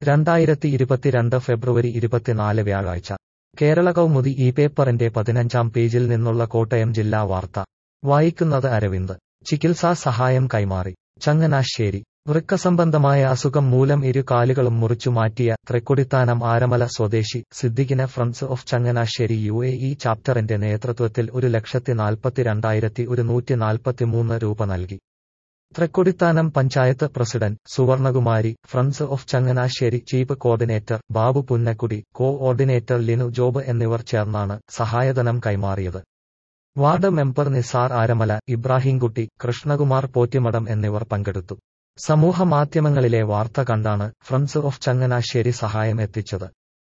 രണ്ടായിരത്തി ഇരുപത്തിരണ്ട് ഫെബ്രുവരി ഇരുപത്തിനാല് വ്യാഴാഴ്ച കേരള കൗമുദി ഈ പേപ്പറിന്റെ പതിനഞ്ചാം പേജിൽ നിന്നുള്ള കോട്ടയം ജില്ലാ വാർത്ത വായിക്കുന്നത് അരവിന്ദ് ചികിത്സാ സഹായം കൈമാറി ചങ്ങനാശ്ശേരി വൃക്കസംബന്ധമായ അസുഖം മൂലം ഇരു കാലുകളും മുറിച്ചു മാറ്റിയ തൃക്കൊടിത്താനം ആരമല സ്വദേശി സിദ്ദിഖിന് friends of Changanassery U A E ചാപ്റ്ററിന്റെ നേതൃത്വത്തിൽ ഒരു ലക്ഷത്തി നാൽപ്പത്തിരണ്ടായിരത്തി ഒരുന്നൂറ്റി നാൽപ്പത്തിമൂന്ന് രൂപ നൽകി Thrikkodithanam panchayat president Suvarnakumari friends of Changanassery chief coordinator Babu Punnakkudi coordinator Linu Job എന്നിവർ ചേർന്നാണ് സഹായധനം കൈമാറിയത് വാർഡ് മെമ്പർ നിസാർ ആരമല ഇബ്രാഹിംകുട്ടി കൃഷ്ണകുമാർ പോറ്റിമഠം എന്നിവർ പങ്കെടുത്തു സമൂഹ മാധ്യമങ്ങളിലെ വാർത്ത കണ്ടാണ് ഫ്രണ്ട്സ് ഓഫ് ചങ്ങനാശ്ശേരി സഹായം എത്തിച്ചത്